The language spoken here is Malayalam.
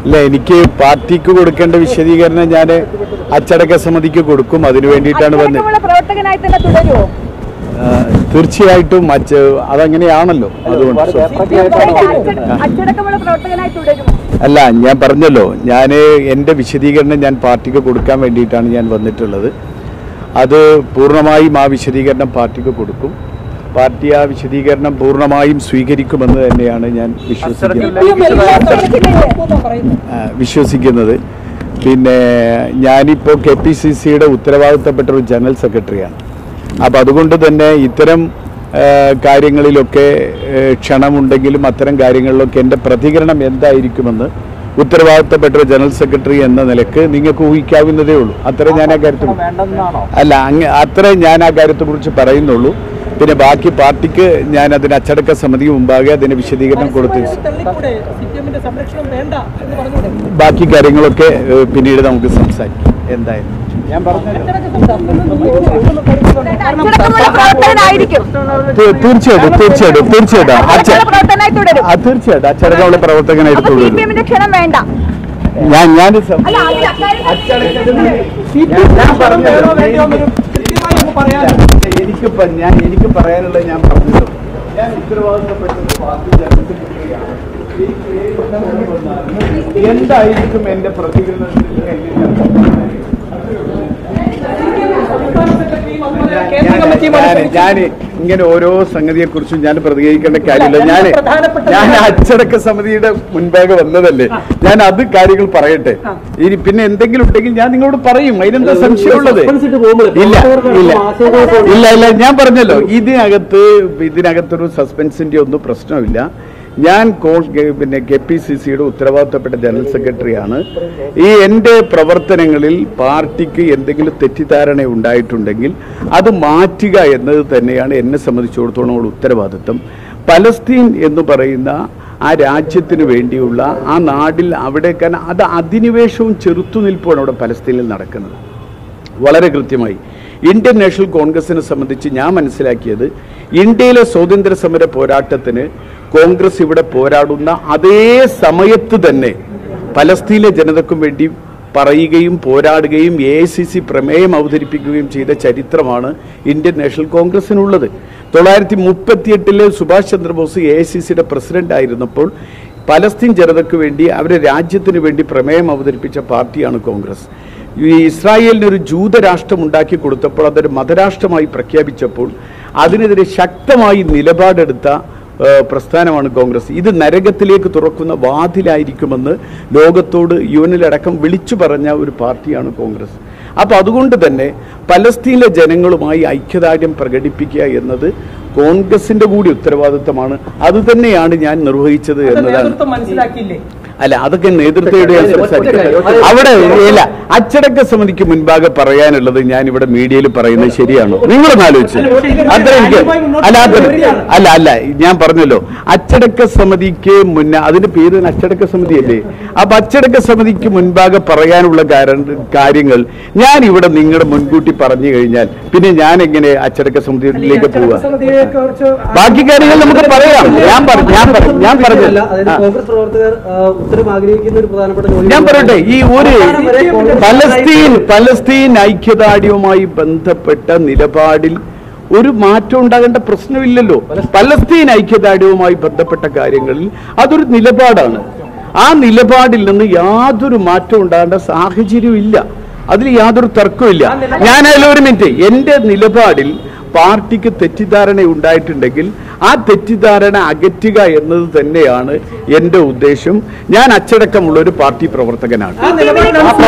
ഇല്ല എനിക്ക് പാർട്ടിക്ക് കൊടുക്കേണ്ട വിശദീകരണം ഞാൻ അച്ചടക്ക സമിതിക്ക് കൊടുക്കും അതിനു വേണ്ടിയിട്ടാണ് വന്നത് അച്ചടക്കമുള്ള പ്രവർത്തകനായി തന്നെ തുടരുമോ ആ, തീർച്ചയായിട്ടും അച്ച അതങ്ങനെയാണല്ലോ അതുകൊണ്ട് അച്ചട- അച്ചടക്കമുള്ള പ്രവർത്തകനായി തുടരുമോ അല്ല ഞാൻ പറഞ്ഞല്ലോ ഞാൻ എൻ്റെ വിശദീകരണം ഞാൻ പാർട്ടിക്ക് കൊടുക്കാൻ വേണ്ടിയിട്ടാണ് ഞാൻ വന്നിട്ടുള്ളത് അത് പൂർണ്ണമായും ആ വിശദീകരണം പാർട്ടിക്ക് കൊടുക്കും പാർട്ടി ആ വിശദീകരണം പൂർണ്ണമായും സ്വീകരിക്കുമെന്ന് തന്നെയാണ് ഞാൻ വിശ്വസിക്കുന്നത് ആ, വിശ്വസിക്കുന്നത് പിന്നെ ഞാനിപ്പോൾ കെ പി സി സിയുടെ ഉത്തരവാദിത്തപ്പെട്ട ഒരു ജനറൽ സെക്രട്ടറിയാണ് അപ്പോൾ അതുകൊണ്ട് തന്നെ ഇത്തരം ആ, കാര്യങ്ങളിലൊക്കെ ഏ, ക്ഷണമുണ്ടെങ്കിലും അത്തരം കാര്യങ്ങളിലൊക്കെ എൻ്റെ പ്രതികരണം എന്തായിരിക്കുമെന്ന് ഉത്തരവാദിത്തപ്പെട്ട ഒരു ജനറൽ സെക്രട്ടറി എന്ന നിലക്ക് നിങ്ങൾക്ക് ഊഹിക്കാവുന്നതേ ഉള്ളൂ അത്ര ഞാൻ ആ കാര്യത്തിൽ അല്ല അങ്ങ് അത്ര ഞാൻ ആ കാര്യത്തെക്കുറിച്ച് പറയുന്നുള്ളൂ പിന്നെ ബാക്കി പാർട്ടിക്ക് ഞാൻ അതിന് അച്ചടക്ക സമിതി മുമ്പാകെ അതിന് വിശദീകരണം കൊടുത്തു തള്ളിക്കൂടെ സി പി എമ്മിന്റെ സംരക്ഷണം വേണ്ട എന്ന് പറഞ്ഞൂടെ ബാക്കി കാര്യങ്ങളൊക്കെ ഏഹ്, പിന്നീട് നമുക്ക് സംസാരിക്കാം എന്തായാലും ഞാൻ പറഞ്ഞല്ലോ അച്ചടക്കമുള്ള പ്രവർത്തകനായിരിക്കും തീ- തീർച്ചയായിട്ടും തീർച്ചയായിട്ടും തീർച്ചയായിട്ടും അച്ച അച്ചടക്കമുള്ള പ്രവർത്തകനായി തുടരും ആ, തീർച്ചയായിട്ടും അച്ചടക്കമുള്ള പ്രവർത്തകനായിട്ട് അപ്പൊ സി തുടരും പി എമ്മിന്റെ ക്ഷണം വേണ്ട ഞാൻ ഞാൻ സം- അല്ല അതിൽ അക്കാര്യം ഞാൻ- ഞാൻ പറഞ്ഞല്ലോ. കൃത്യമായി ഒന്ന് പറയാൻ എനിക്ക് പ- ഞാൻ എനിക്ക് പറയാനുള്ളത് ഞാൻ പറഞ്ഞല്ലോ ഞാൻ ഉത്തരവാദിത്തപ്പെട്ട ഒരു പാർട്ടി ജനറൽ സെക്രട്ടറിയാണ്. എനിക്ക് ഏത് ക്ഷണം വന്നാലും എന്തായിരിക്കും എന്റെ പ്രതികരണത്തിൽ കേന്ദ്ര കമ്മിറ്റിയുമായി ഞാൻ ഞാൻ ഇങ്ങനെ ഓരോ സംഗതിയെ കുറിച്ചും ഞാൻ പ്രതികരിക്കേണ്ട കാര്യമില്ല ഞാൻ പ്രധാനപ്പെട്ട ഞാൻ അച്ചടക്ക സമിതിയുടെ മുൻപാകെ വന്നതല്ലേ ഞാൻ അത് കാര്യങ്ങൾ പറയട്ടെ ഇനി പിന്നെ എന്തെങ്കിലും ഉണ്ടെങ്കിൽ ഞാൻ നിങ്ങളോട് പറയും അതിനെന്താ സംശയമുള്ളത് ഇല്ല ഇല്ല ഇല്ല ഇല്ല ഞാൻ പറഞ്ഞല്ലോ ഇതിനകത്ത് ഇതിനകത്തൊരു സസ്പെൻസിന്റെ ഒന്നും പ്രശ്നമില്ല ഞാൻ കോ- പിന്നെ കെ പി സി സിയുടെ ഉത്തരവാദിത്തപ്പെട്ട ജനറൽ സെക്രട്ടറിയാണ് ഈ എൻ്റെ പ്രവർത്തനങ്ങളിൽ പാർട്ടിക്ക് എന്തെങ്കിലും തെറ്റിദ്ധാരണ ഉണ്ടായിട്ടുണ്ടെങ്കിൽ അത് മാറ്റുക എന്നത് തന്നെയാണ് എന്നെ സംബന്ധിച്ചിടത്തോളം ഉള്ള ഉത്തരവാദിത്വം പലസ്തീൻ എന്ന് പറയുന്ന ആ രാജ്യത്തിന് വേണ്ടിയുള്ള ആ നാടിൽ അവിടെ കാരണം അത് അധിനിവേശവും ചെറുത്തുനിൽപ്പുമാണ് അവിടെ പലസ്തീനിൽ നടക്കുന്നത് വളരെ കൃത്യമായി ഇന്ത്യൻ നാഷണൽ കോൺഗ്രസിനെ സംബന്ധിച്ച് ഞാൻ മനസ്സിലാക്കിയത് ഇന്ത്യയിലെ സ്വാതന്ത്ര്യ സമര പോരാട്ടത്തിന് കോൺഗ്രസ് ഇവിടെ പോരാടുന്ന അതേ സമയത്ത് തന്നെ പലസ്തീനിലെ ജനതയ്ക്കും വേണ്ടി പറയുകയും പോരാടുകയും എ ഐ സി സി പ്രമേയം അവതരിപ്പിക്കുകയും ചെയ്ത ചരിത്രമാണ് ഇന്ത്യൻ നാഷണൽ കോൺഗ്രസിനുള്ളത് തൊള്ളായിരത്തി മുപ്പത്തിയെട്ടിലെ Subhash Chandrabose A I C സിയുടെ പ്രസിഡന്റ് ആയിരുന്നപ്പോൾ പലസ്തീൻ ജനതയ്ക്ക് വേണ്ടി അവരുടെ രാജ്യത്തിന് വേണ്ടി പ്രമേയം അവതരിപ്പിച്ച പാർട്ടിയാണ് കോൺഗ്രസ് ഈ ഇസ്രായേലിന് ഒരു ജൂതരാഷ്ട്രം ഉണ്ടാക്കി കൊടുത്തപ്പോൾ അതൊരു മതരാഷ്ട്രമായി പ്രഖ്യാപിച്ചപ്പോൾ അതിനെതിരെ ശക്തമായി നിലപാടെടുത്ത ഏഹ്, പ്രസ്ഥാനമാണ് കോൺഗ്രസ് ഇത് നരകത്തിലേക്ക് തുറക്കുന്ന വാതിലായിരിക്കുമെന്ന് ലോകത്തോട് യു എനിലടക്കം വിളിച്ചു പറഞ്ഞ ഒരു പാർട്ടിയാണ് കോൺഗ്രസ് അപ്പോൾ അതുകൊണ്ട് തന്നെ പലസ്തീനിലെ ജനങ്ങളുമായി ഐക്യദാർഢ്യം പ്രകടിപ്പിക്കുക എന്നത് കോൺഗ്രസിന്റെ കൂടി ഉത്തരവാദിത്തമാണ് അത് തന്നെയാണ് ഞാൻ നിർവഹിച്ചത് അത് എന്നതാണ് നേതൃത്വം മനസ്സിലാക്കിയില്ലേ അല്ല അതൊക്കെ നേതൃത്വയുടെ ഞാൻ സംസാരിക്കുന്നത് അവിടെ ഇല്ല അച്ചടക്ക സമിതിക്ക് മുൻപാകെ പറയാനുള്ളത് ഞാൻ ഇവിടെ മീഡിയയിൽ പറയുന്നത് ശരിയാണോ നിങ്ങളൊന്ന് ആലോചിച്ച് അത്ര എനിക്ക് അല്ല അത് അല്ല അല്ല ഞാൻ പറഞ്ഞല്ലോ അച്ചടക്ക സമിതിക്ക് മുന്നേ അതിന്റെ പേര് തന്നെ അച്ചടക്ക സമിതി അല്ലേ അപ്പൊ അച്ചടക്ക സമിതിക്ക് മുൻപാകെ പറയാനുള്ള കാര- കാര്യങ്ങൾ ഞാൻ ഇവിടെ നിങ്ങളുടെ മുൻകൂട്ടി പറഞ്ഞു കഴിഞ്ഞാൽ പിന്നെ ഞാൻ എങ്ങനെ അച്ചടക്ക സമിതിയിലേക്ക് പോവുക സമിതിയെക്കുറിച്ച് ബാക്കി കാര്യങ്ങൾ നമുക്ക് പറയാം ഞാൻ പറഞ്ഞു ഞാൻ പറഞ്ഞു ഞാൻ അല്ല, പറഞ്ഞു അതായത് ആ. കോൺഗ്രസ് പ്രവർത്തകർ ആ, ഉത്തരം ആഗ്രഹിക്കുന്ന ഒരു പ്രധാനപ്പെട്ട ജോലി ഞാൻ പറയട്ടെ ഈ ഒരു അവസാനം വരെ കോൺഗ്രസ് പലസ്തീൻ പലസ്തീൻ ഐക്യദാർഢ്യവുമായി ബന്ധപ്പെട്ട നിലപാടിൽ ഒരു മാറ്റം ഉണ്ടാകേണ്ട പ്രശ്നമില്ലല്ലോ പലസ്തീൻ ഐക്യദാർഢ്യവുമായി ബന്ധപ്പെട്ട കാര്യങ്ങളിൽ അതൊരു നിലപാടാണ് ആ നിലപാടിൽ നിന്ന് യാതൊരു മാറ്റം ഉണ്ടാകേണ്ട സാഹചര്യവും ഇല്ല അതിൽ യാതൊരു തർക്കമില്ല ഞാനതിൽ ഒരു മിനിറ്റ് എന്റെ നിലപാടിൽ പാർട്ടിക്ക് തെറ്റിദ്ധാരണ ഉണ്ടായിട്ടുണ്ടെങ്കിൽ ആ തെറ്റിദ്ധാരണ അകറ്റുക എന്നത് തന്നെയാണ് എൻ്റെ ഉദ്ദേശം ഞാൻ അച്ചടക്കമുള്ള ഒരു പാർട്ടി പ്രവർത്തകനാണ് ആ നിലപാടിലാണ്